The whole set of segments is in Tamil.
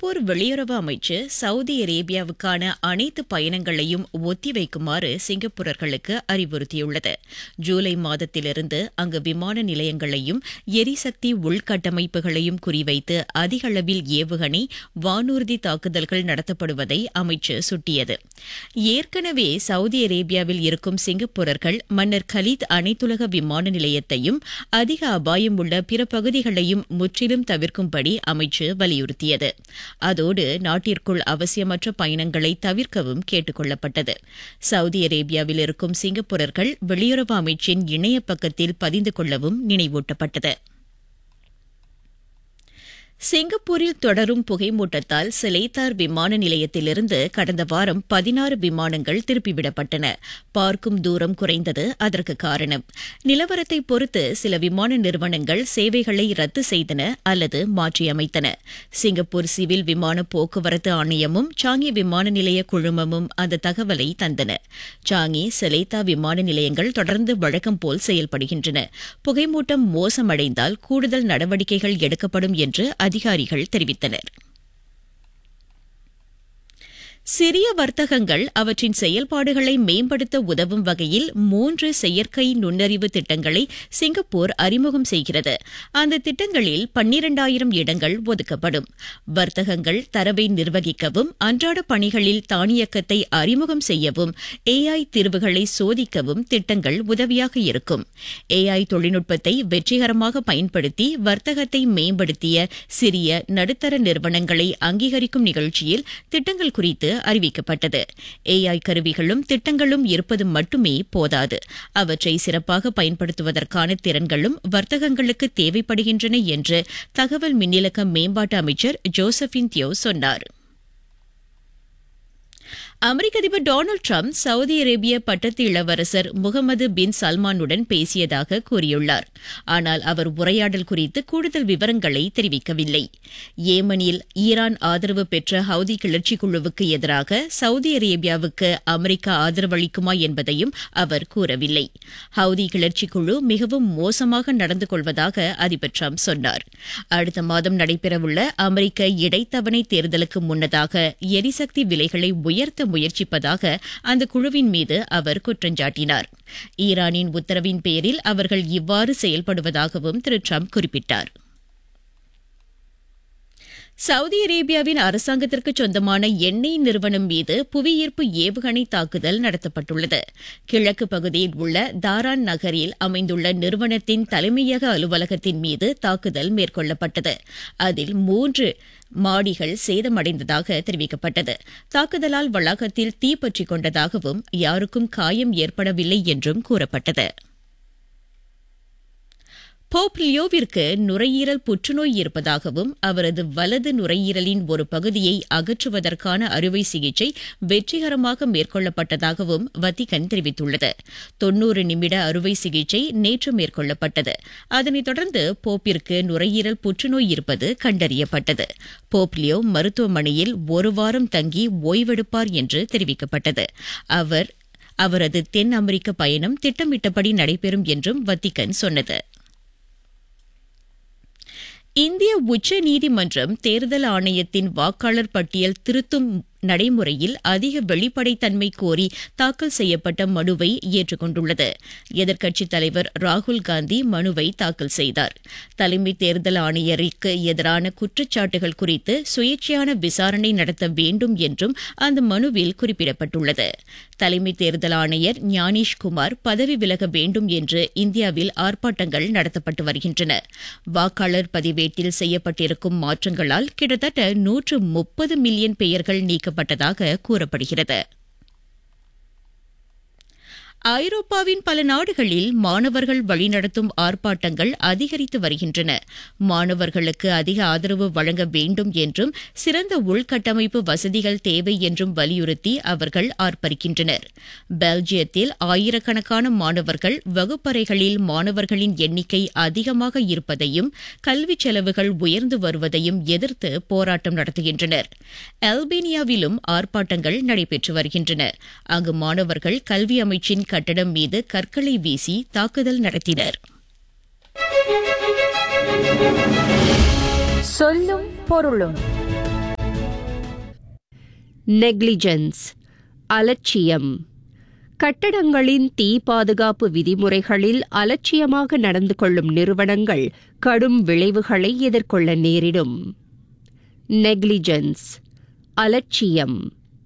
சிங்கப்பூர் வெளியுறவு அமைச்சு சவுதி அரேபியாவுக்கான அனைத்து பயணங்களையும் ஒத்திவைக்குமாறு சிங்கப்பூரர்களுக்கு அறிவுறுத்தியுள்ளது ஜூலை மாதத்திலிருந்து அங்கு விமான நிலையங்களையும் எரிசக்தி உள்கட்டமைப்புகளையும் குறிவைத்து அதிக அளவில் ஏவுகணை வானூர்தி தாக்குதல்கள் நடத்தப்படுவதை அமைச்சு சுட்டியது ஏற்கனவே சவுதி அரேபியாவில் இருக்கும் சிங்கப்பூரர்கள் மன்னர் கலீத் அனைத்துலக விமான நிலையத்தையும் அதிக அபாயம் உள்ள பிற பகுதிகளையும் முற்றிலும் தவிர்க்கும்படி அமைச்சு வலியுறுத்தியது அதோடு நாட்டிற்குள் அவசியமற்ற பயணங்களை தவிர்க்கவும் கேட்டுக் கொள்ளப்பட்டது சவுதி அரேபியாவில் இருக்கும் சிங்கப்பூரர்கள் வெளியுறவு அமைச்சின் இணைய பக்கத்தில் பதிந்து கொள்ளவும் நினைவூட்டப்பட்டது சிங்கப்பூரில் தொடரும் புகைமூட்டத்தால் சிலைத்தார் விமான நிலையத்திலிருந்து கடந்த வாரம் பதினாறு விமானங்கள் திருப்பிவிடப்பட்டன பார்க்கும் தூரம் குறைந்தது அதற்கு காரணம் நிலவரத்தை பொறுத்து சில விமான நிறுவனங்கள் சேவைகளை ரத்து செய்தன அல்லது மாற்றியமைத்தன சிங்கப்பூர் சிவில் விமான போக்குவரத்து ஆணையமும் சாங்கி விமான நிலைய குழுமமும் அந்த தகவலை தந்தன சாங்கி சிலைத்தா விமான நிலையங்கள் தொடர்ந்து வழக்கம் போல் செயல்படுகின்றன புகைமூட்டம் மோசமடைந்தால் கூடுதல் நடவடிக்கைகள் எடுக்கப்படும் என்று அதிகாரிகள் தெரிவித்தனர் சிறிய வர்த்தகங்கள் அவற்றின் செயல்பாடுகளை மேம்படுத்த உதவும் வகையில் மூன்று செயற்கை நுண்ணறிவு திட்டங்களை சிங்கப்பூர் அறிமுகம் செய்கிறது அந்த திட்டங்களில் பன்னிரண்டாயிரம் இடங்கள் ஒதுக்கப்படும் வர்த்தகங்கள் தரவை நிர்வகிக்கவும் அன்றாட பணிகளில் தானியக்கத்தை அறிமுகம் செய்யவும் ஏஐ தீர்வுகளை சோதிக்கவும் திட்டங்கள் உதவியாக இருக்கும் ஏஐ தொழில்நுட்பத்தை வெற்றிகரமாக பயன்படுத்தி வர்த்தகத்தை மேம்படுத்திய சிறிய நடுத்தர நிறுவனங்களை அங்கீகரிக்கும் நிகழ்ச்சியில் திட்டங்கள் குறித்து அறிவிக்கப்பட்டது ஏஐ கருவிகளும் திட்டங்களும் இருப்பது மட்டுமே போதாது அவற்றை சிறப்பாக பயன்படுத்துவதற்கான திறன்களும் வர்த்தகங்களுக்கு தேவைப்படுகின்றன என்று தகவல் மின்னிலக்க மேம்பாட்டு அமைச்சர் ஜோசபின் தியோ சொன்னார் அமெரிக்க அதிபர் டொனால்டு டிரம்ப் சவுதி அரேபிய பட்டத்து இளவரசர் முகமது பின் சல்மானுடன் பேசியதாக கூறியுள்ளார் ஆனால் அவர் உரையாடல் குறித்து கூடுதல் விவரங்களை தெரிவிக்கவில்லை ஏமனில் ஈரான் ஆதரவு பெற்ற ஹவுதி கிளர்ச்சி குழுவுக்கு எதிராக சவுதி அரேபியாவுக்கு அமெரிக்கா ஆதரவளிக்குமா என்பதையும் அவர் கூறவில்லை ஹவுதி கிளர்ச்சி குழு மிகவும் மோசமாக நடந்து கொள்வதாக அதிபர் டிரம்ப் சொன்னார் அடுத்த மாதம் நடைபெறவுள்ள அமெரிக்க இடைத்தவணை தேர்தலுக்கு முன்னதாக எரிசக்தி விலைகளை உயர்த்த முயற்சிப்பதாக அந்த குழுவின் மீது அவர் குற்றஞ்சாட்டினார் ஈரானின் உத்தரவின் பேரில் அவர்கள் இவ்வாறு செயல்படுவதாகவும் திரு டிரம்ப் குறிப்பிட்டார் சவுதி அரேபியாவின் அரசாங்கத்திற்கு சொந்தமான எண்ணெய் நிறுவனம் மீது புவியீர்ப்பு ஏவுகணை தாக்குதல் நடத்தப்பட்டுள்ளது கிழக்கு பகுதியில் உள்ள தாரான் நகரில் அமைந்துள்ள நிறுவனத்தின் தலைமையக அலுவலகத்தின் மீது தாக்குதல் மேற்கொள்ளப்பட்டது அதில் மூன்று மாடிகள் சேதமடைந்ததாக தெரிவிக்கப்பட்டது தாக்குதலால் வளாகத்தில் தீப்பற்றிக் கொண்டதாகவும் யாருக்கும் காயம் ஏற்படவில்லை என்றும் கூறப்பட்டது போப் லியோவிற்கு நுரையீரல் புற்றுநோய் இருப்பதாகவும் அவரது வலது நுரையீரலின் ஒரு பகுதியை அகற்றுவதற்கான அறுவை சிகிச்சை வெற்றிகரமாக மேற்கொள்ளப்பட்டதாகவும் வத்திகன் தெரிவித்துள்ளது தொன்னூறு நிமிட அறுவை சிகிச்சை நேற்று மேற்கொள்ளப்பட்டது அதனைத் தொடர்ந்து போப்பிற்கு நுரையீரல் புற்றுநோய் இருப்பது கண்டறியப்பட்டது போப் லியோ மருத்துவமனையில் ஒரு வாரம் தங்கி ஓய்வெடுப்பார் என்று தெரிவிக்கப்பட்டது அவர் அவரது தென் அமெரிக்க பயணம் திட்டமிட்டபடி நடைபெறும் என்றும் வத்திகன் சொன்னது இந்திய உச்ச நீதிமன்றம் தேர்தல் ஆணையத்தின் வாக்காளர் பட்டியல் திருத்தும் நடைமுறையில் அதிக வெளிப்படைத்தன்மை கோரி தாக்கல் செய்யப்பட்ட மனுவை ஏற்றுக்கொண்டுள்ளது எதிர்க்கட்சித் தலைவர் ராகுல் காந்தி மனுவை தாக்கல் செய்தார் தலைமை தேர்தல் ஆணையருக்கு எதிரான குற்றச்சாட்டுகள் குறித்து சுயேட்சையான விசாரணை நடத்த வேண்டும் என்றும் அந்த மனுவில் குறிப்பிடப்பட்டுள்ளது தலைமை தேர்தல் ஆணையர் ஞானேஷ் குமார் பதவி விலக வேண்டும் என்று இந்தியாவில் ஆர்ப்பாட்டங்கள் நடத்தப்பட்டு வருகின்றன வாக்காளர் பதிவேட்டில் செய்யப்பட்டிருக்கும் மாற்றங்களால் கிட்டத்தட்ட நூற்று முப்பது மில்லியன் பெயர்கள் நீக்கப்பட்டதாக கூறப்படுகிறது ஐரோப்பாவின் பல நாடுகளில் மாணவர்கள் வழிநடத்தும் ஆர்ப்பாட்டங்கள் அதிகரித்து வருகின்றன மாணவர்களுக்கு அதிக ஆதரவு வழங்க வேண்டும் என்றும் சிறந்த உள்கட்டமைப்பு வசதிகள் தேவை என்றும் வலியுறுத்தி அவர்கள் ஆர்ப்பரிக்கின்றனர் பெல்ஜியத்தில் ஆயிரக்கணக்கான மாணவர்கள் வகுப்பறைகளில் மாணவர்களின் எண்ணிக்கை அதிகமாக இருப்பதையும் கல்விச் செலவுகள் உயர்ந்து வருவதையும் எதிர்த்து போராட்டம் நடத்துகின்றனர் அல்பேனியாவிலும் ஆர்ப்பாட்டங்கள் நடைபெற்று வருகின்றன அங்கு மாணவர்கள் கல்வி அமைச்சின் கட்டடம் மீது கற்களை வீசி தாக்குதல் நடத்தினர் சொல்லும் பொருளும் நெக்லிஜென்ஸ் அலட்சியம் கட்டடங்களின் தீ பாதுகாப்பு விதிமுறைகளில் அலட்சியமாக நடந்து கொள்ளும் நிறுவனங்கள் கடும் விளைவுகளை எதிர்கொள்ள நேரிடும் நெக்லிஜென்ஸ் அலட்சியம்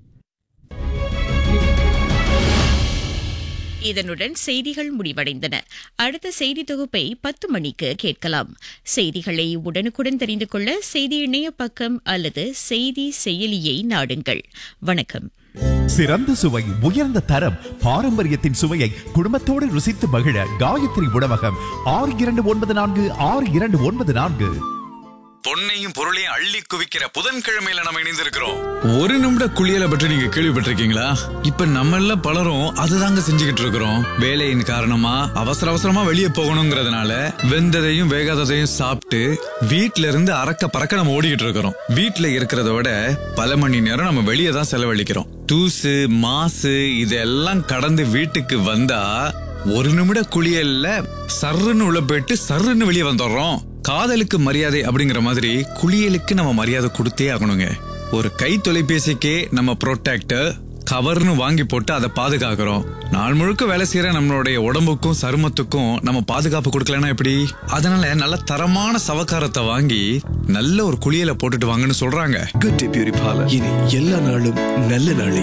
இதனுடன் செய்திகள் முடிவடைந்தன அடுத்த செய்தி தொகுப்பை பத்து மணிக்கு கேட்கலாம் செய்திகளை உடனுக்குடன் தெரிந்து கொள்ள செய்தி இணைய பக்கம் அல்லது செய்தி செயலியை நாடுங்கள் வணக்கம் சிறந்த சுவை உயர்ந்த தரம் பாரம்பரியத்தின் சுவையை குடும்பத்தோடு ருசித்து மகிழ காயத்ரி உணவகம் ஆறு இரண்டு ஒன்பது நான்கு ஆறு இரண்டு ஒன்பது நான்கு பொன்னையும் பொருளையும் அள்ளி குவிக்கிற புதன்கிழமையில நம்ம இணைந்திருக்கிறோம் ஒரு நிமிட குளியலை பற்றி நீங்க கேள்விப்பட்டிருக்கீங்களா இப்ப நம்ம எல்லாம் பலரும் அதுதாங்க செஞ்சுக்கிட்டு இருக்கிறோம் வேலையின் காரணமா அவசர அவசரமா வெளியே போகணுங்கிறதுனால வெந்ததையும் வேகாததையும் சாப்பிட்டு வீட்ல இருந்து அறக்க பறக்க நம்ம ஓடிக்கிட்டு இருக்கிறோம் வீட்ல இருக்கிறத விட பல மணி நேரம் நம்ம வெளியே தான் செலவழிக்கிறோம் தூசு மாசு இதெல்லாம் கடந்து வீட்டுக்கு வந்தா ஒரு நிமிட குளியல்ல சர்ருன்னு உள்ள போயிட்டு சர்ருன்னு வெளியே வந்துடுறோம் காதலுக்கு மரியாதை அப்படிங்கிற மாதிரி குளியலுக்கு நம்ம மரியாதை கொடுத்தே ஆகணுங்க ஒரு கை தொலைபேசிக்கே நம்ம ப்ரொடெக்டர் கவர்னு வாங்கி போட்டு அதை பாதுகாக்கிறோம் நாள் முழுக்க வேலை செய்யற நம்மளுடைய உடம்புக்கும் சருமத்துக்கும் நம்ம பாதுகாப்பு கொடுக்கலன்னா எப்படி அதனால நல்ல தரமான சவக்காரத்தை வாங்கி நல்ல ஒரு குளியலை போட்டுட்டு வாங்கன்னு சொல்றாங்க குட் டே பியூரிஃபாலர் இனி எல்லா நாளும் நல்ல நாளே